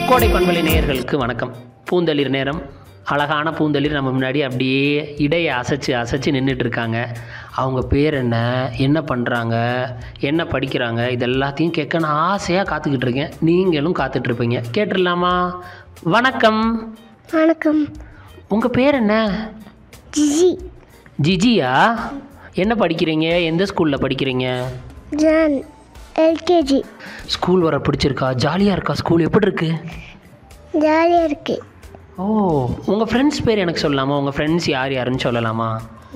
கோடை பண்பலை நேயர்களுக்கு வணக்கம் பூந்தளிர் நேரம் அழகான பூந்தளிர் நம்ம முன்னாடி அப்படியே இடையை அசைச்சு அசைச்சு நின்றுட்டு இருக்காங்க அவங்க பேர் என்ன என்ன பண்ணுறாங்க என்ன படிக்கிறாங்க இது எல்லாத்தையும் கேட்க நான் ஆசையாக காத்துக்கிட்டு இருக்கேன் நீங்களும் காத்துட்ருப்பீங்க கேட்டுடலாமா வணக்கம் வணக்கம் உங்கள் பேர் என்ன ஜிஜி ஜிஜியா என்ன படிக்கிறீங்க எந்த ஸ்கூலில் படிக்கிறீங்க ஜான் எல்கேஜி ஸ்கூல் வர பிடிச்சிருக்கா ஜாலியாக இருக்கா ஸ்கூல் எப்படி இருக்கு ஜாலியாக இருக்கு ஓ உங்கள் ஃப்ரெண்ட்ஸ் பேர் எனக்கு சொல்லலாமா உங்கள் ஃப்ரெண்ட்ஸ் யார் யாருன்னு சொல்லலாமா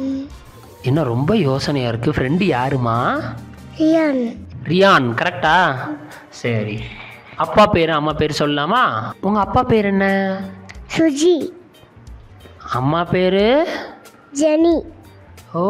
என்ன ரொம்ப யோசனையாக இருக்குது ஃப்ரெண்டு யாருமா ரியான் ரியான் கரெக்டா சரி அப்பா பேர் அம்மா பேர் சொல்லலாமா உங்கள் அப்பா பேர் என்ன சுஜி அம்மா பேர் ஜெனி ஓ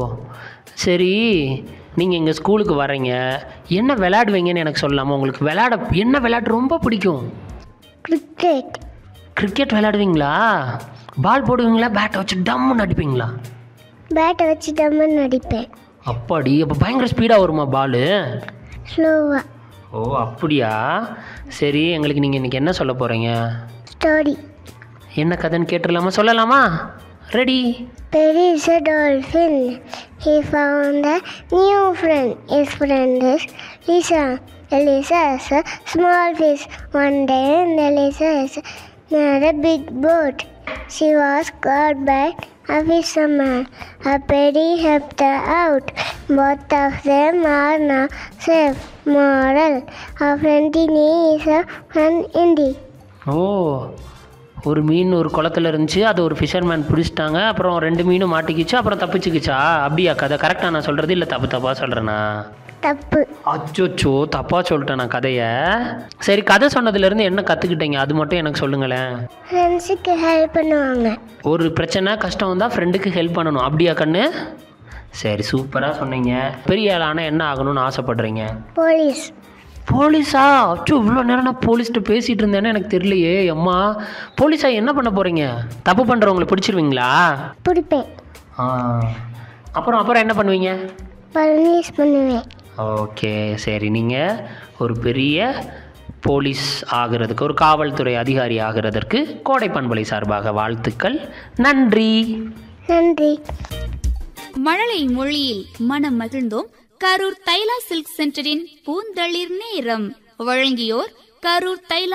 சரி நீங்கள் எங்கள் ஸ்கூலுக்கு வரீங்க என்ன விளையாடுவீங்கன்னு எனக்கு சொல்லலாமா உங்களுக்கு விளையாட என்ன விளையாட்டு ரொம்ப பிடிக்கும் கிரிக்கெட் கிரிக்கெட் விளையாடுவீங்களா பால் போடுவீங்களா பேட்டை வச்சு டம்முன்னு அடிப்பீங்களா பேட்டை வச்சு டம்மன் அடிப்பேன் அப்பாடி அப்போ பயங்கர ஸ்பீடாக வருமா பாலு ஸ்லோவாக ஓ அப்படியா சரி எங்களுக்கு நீங்கள் இன்றைக்கி என்ன சொல்ல போகிறீங்க ஸ்டோரி என்ன கதைன்னு கேட்டுடலாமா சொல்லலாமா ready There is a dolphin. He found a new friend. His friend is Lisa. Elisa is a small fish. One day, Elisa is near a big boat. She was caught by a fisherman. A penny helped her out. Both of them are now safe. Moral. A friend in need is a friend indeed. ஓ ஒரு மீன் ஒரு குளத்துல இருந்துச்சு அது ஒரு fisherman பிடிச்சிட்டாங்க அப்புறம் ரெண்டு மீனும் மாட்டிக்கிச்சு அப்புறம் தப்பிச்சுக்கிச்சா அப்படியா கதை கரெக்டாக நான் சொல்கிறது இல்லை தப்பு தப்பாக சொல்கிறேனா தப்பு அச்சோச்சோ தப்பாக சொல்லிட்டேன் நான் கதையை சரி கதை சொன்னதுலேருந்து என்ன கற்றுக்கிட்டீங்க அது மட்டும் எனக்கு சொல்லுங்களேன் ஃப்ரெண்ட்ஸுக்கு ஹெல்ப் பண்ணுவாங்க ஒரு பிரச்சனை கஷ்டம் வந்தால் ஃப்ரெண்டுக்கு ஹெல்ப் பண்ணணும் அப்படியா கண்ணு சரி சூப்பராக சொன்னீங்க பெரிய ஆளான என்ன ஆகணும்னு ஆசைப்படுறீங்க போலீஸ் போலீஸா அச்சோ இவ்வளோ நேரம் நான் போலீஸ்கிட்ட பேசிகிட்டு இருந்தேன்னு எனக்கு தெரியலையே அம்மா போலீஸா என்ன பண்ண போகிறீங்க தப்பு பண்ணுறவங்களை பிடிச்சிருவீங்களா பிடிப்பேன் ஆ அப்புறம் அப்புறம் என்ன பண்ணுவீங்க பர்னிஸ் பண்ணுவேன் ஓகே சரி நீங்கள் ஒரு பெரிய போலீஸ் ஆகிறதுக்கு ஒரு காவல்துறை அதிகாரி ஆகிறதற்கு கோடை பண்பலை சார்பாக வாழ்த்துக்கள் நன்றி நன்றி மழலை மொழியில் மனம் மகிழ்ந்தோம் கரூர் தைலா சில்க் சென்டரின் பூந்தளிர் நேரம் வழங்கியோர் கரூர் தைலா